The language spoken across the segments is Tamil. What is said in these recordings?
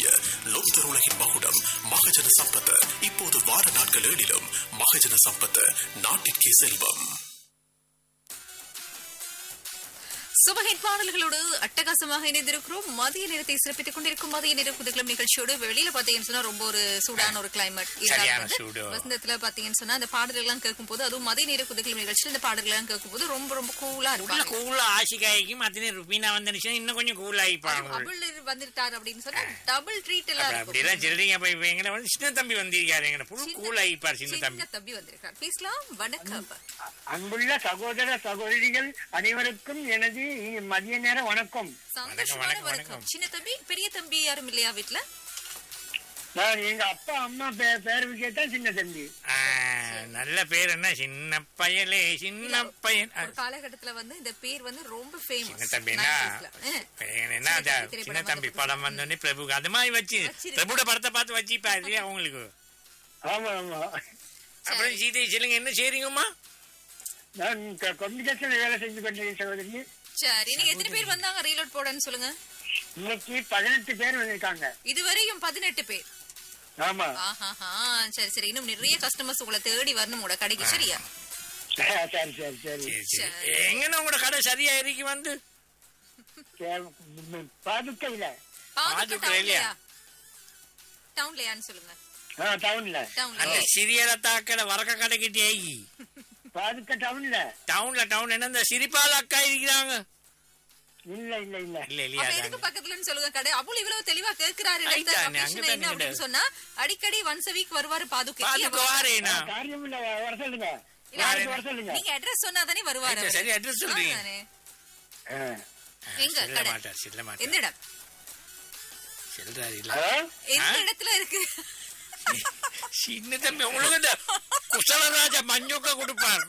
வழங்கிய லோக்தர் உலகின் மகுடம் மகஜன சம்பத் இப்போது வார நாட்கள் ஏழிலும் மகஜன சம்பத் நாட்டிற்கே செல்வம் சுபஹிட் பாடல்களோடு அட்டகாசமாக இணைந்திருக்கிறோம் மதிய நேரத்தை சிறப்பித்துக் கொண்டிருக்கும் மதிய நேர குதுகலம் நிகழ்ச்சியோடு வெளியில பாத்தீங்கன்னு சொன்னா ரொம்ப ஒரு சூடான ஒரு கிளைமேட் சரியான சூடு. வசந்தத்துல பாத்தீங்கன்னு சொன்னா அந்த பாடல்கள் எல்லாம் கேட்கும் போது அதுவும் மதிய நேர குதுகலம் நிகழ்ச்சியில் இந்த பாடல்கள் எல்லாம் கேட்கும் போது ரொம்ப ரொம்ப கூலா உள்ள இருக்கும் கூலா ஆசிகாய்க்கும் அத்தனை ருபீனா வந்துருச்சு இன்னும் கொஞ்சம் கூல் ஆகிப்பாங்க அபுள் வந்துட்டார் அப்படின்னு சொன்னா டபுள் ட்ரீட் எல்லாம் அப்படி எல்லாம் இருக்கும் சொல்றீங்க அப்ப இவங்க எங்களை வந்து சின்ன தம்பி வந்திருக்காரு எங்களை புல் கூல் ஆகிப்பார் சின்ன தம்பி சின்ன தம்பி வந்திருக்கார் பேசலாம் வணக்கம் அன்புள்ள சகோதர சகோதரிகள் அனைவருக்கும் எனது இ- மதிய நேர வணக்கம் சந்தோஷமான வணக்கம், வணக்கம் வணக்கம். சின்ன தம்பி பெரிய தம்பி யாரும் இல்லையா வீட்டுல நான் எங்க அப்பா அம்மா பே- பேர் விஷயத்தான் சின்ன தம்பி ஆ, நல்ல பேர் என்ன சின்ன பயலே சின்ன பையன் ஆ, ஒரு காலகட்டத்துல வந்து இந்த பேர் வந்து ரொம்ப சின்ன ஃபேமஸ் தம்பினா என்ன அந்த சின்ன தம்பி படம் வந்தோடனே பிரபு அது மாதிரி வச்சு வச்சிருக்கு. பிரபுட படத்தை பார்த்து வச்சுப்பாரு அவங்களுக்கு ஆமா ஆமா அப்புறம் சீதை சொல்லுங்க என்ன செய்றீங்கம்மா நான் கம்யூனிகேஷன் வேலை செஞ்சு கொண்டிருக்கேன் சகோதரி சரி நீங்க எத்தனை பேர் வந்தாங்க ரீலோட் போடன்னு சொல்லுங்க இன்னைக்கு பதினெட்டு பேர் வந்திருக்காங்க இதுவரையும் பதினெட்டு பேர் ஆமா ஆஹாஹா சரி சரி இன்னும் நிறைய கஸ்டமர்ஸ் உங்களை தேடி வரணும் உங்களோட கடைக்கு சரியா சரி சரி சரி சரி சரி எங்கன்னு உங்களோட கடை சரியா இருக்கு வந்து சரி, ம், பாதுக்கையில பாதுக்க இல்லையா? டவுன்லயான்னு சொல்லுங்க ஆ, டவுன்ல டவுன்ல அந்த சிறிய ரத்தாக்கடை வரக்க கடைக்கிட்டே பாதுக்க டவுன்ல டவுன்ல டவுன் என்ன இந்த சிரிப்பால் அக்கா இருக்கிறாங்க இல்ல இல்ல இல்ல இல்ல இல்லையா அப்ப எதுக்கு பக்கத்துலன்னு சொல்லுங்க கடை அவ்வளவு இவ்வளவு தெளிவா கேக்குறாரு ஐயா, இடத்த நீ location அங்கதான் என்ன அப்படின்னு நின்னுடு. சொன்னா அடிக்கடி ஒன்ஸ் வீக் வருவாரு பாதுக்கு பாதுக்க வாரேனா காரியம் இல்ல வர சொல்லுங்க இல்ல, நாளைக்கு வர சொல்லுங்க நீங்க அட்ரஸ் சொன்னா தானே வருவாரு ஐயா, அவரு. சரி, address சொல்றீங்க. ஆதானே. ஆ. எங்க சொல்ல கடை? மாட்டார் சொல்ல எந்த மாட்டார் இடம் சொல்றாரு இல்ல ஆ? எந்த ஆ? இடத்துல இருக்கு சின்ன தம்பி உங்களுக்கு இந்த குசலராஜ மஞ்சொக்க கொடுப்பார்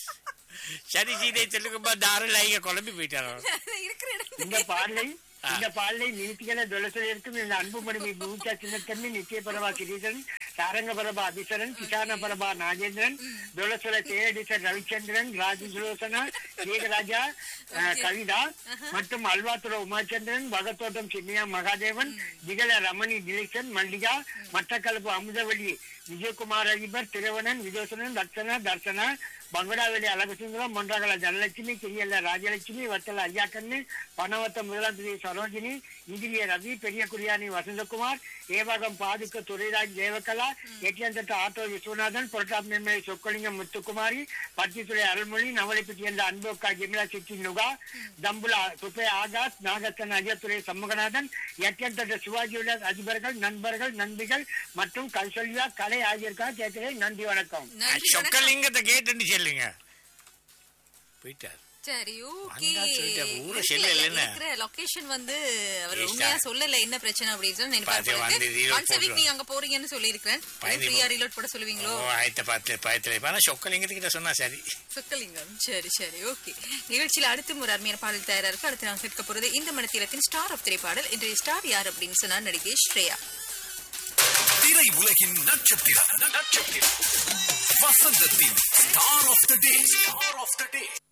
சரி சீதை சொல்லுங்கப்பா தாரலாயிக குழம்பி போயிட்டாரோ இருக்கிற இடம் இந்த பாடலை இந்த பாடலை நீதிகளை துளசலிருக்கும் இந்த அன்பு மனைவி பூச்சா சின்னத்தம்பி நித்திய பரபா கிரீதன் சாரங்க பரபா அபிசரன் கிசான பரபா நாகேந்திரன் துளசல தேடிசர் ரவிச்சந்திரன் ராஜசுலோசனா ஏகராஜா அஹ், கவிதா மற்றும் அல்வாத்துற உமாச்சந்திரன் வகத்தோட்டம் சின்னியா மகாதேவன் திகழ ரமணி திலீசன் மல்லிகா மட்டக்களப்பு அமுதவழி விஜயகுமார் அதிபர் திருவணன் விஜோசனன் தர்சனா தர்சனா பங்கடாவெளி அழகுசுந்தரம் மொன்றகல தனலட்சுமி கிரியல்ல ராஜலட்சுமி வத்தல ஐயாக்கண்ணு பணவத்த முதலாம் தேதி சரோஜினி இந்திரிய ரவி பெரிய குடியானி வசந்தகுமார் ஏவாகம் பாதுக்க துரைராஜ் தேவகலா எட்டியந்தட்ட ஆட்டோ விஸ்வநாதன் புரட்டாப் நிர்மலை சொக்கலிங்கம் முத்துக்குமாரி பட்டித்துறை அருள்மொழி நவலிப்பட்டி என்ற அன்போக்கா ஜெமிலா சித்தி நுகா தம்புலா சுப்பை ஆகாஷ் நாகத்தன் அஜயத்துறை சண்முகநாதன் எட்டியந்தட்ட சிவாஜி விலாஸ் அதிபர்கள் நண்பர்கள் நண்பிகள் மற்றும் கல்சல்யா கலை ஆகியோருக்காக கேட்கிறேன் நன்றி வணக்கம் நன்றி வணக்கம். சொக்கலிங்கத்தை கேட்டுன்னு சொல்லுங்க போயிட்டார் சரி ஓகே வந்தா சொல்லிட்டு அப்ப ஊரை செல்ல இல்லைன்னு. இருக்கிற லொகேஷன் வந்து அவர் Yes, உண்மையா sir. சொல்லல என்ன பிரச்சனை அப்படின்னு சொல்லி பாத்து வந்து reload ஒன்ஸ் வீக் போட்டுருவோம். நீங்க அங்க போறீங்கன்னு சொல்லியிருக்கிறேன் பயந்து ஃப்ரீயா ரீலோட் போட சொல்லுவீங்களோ ஓ ஆயத்த பார்த்து பயத்துல ஆனா சொக்கலிங்கத்துக்கிட்ட சொன்னா சரி சொக்கலிங்கம் சரி சரி ஓகே நிகழ்ச்சியில அடுத்து ஒரு அருமையான பாடல் தயாரா இருக்கு அடுத்து நான் கேட்க போறது இந்த மனத்திலத்தின் ஸ்டார் ஆஃப் திரைப்பாடல் இன்றைய ஸ்டார் யார் அப்படின்னு சொன்னா நடிகை ஸ்ரேயா திரை உலகின் நட்சத்திரம் நட்சத்திரம் வசந்தத்தின் star of the day star of the day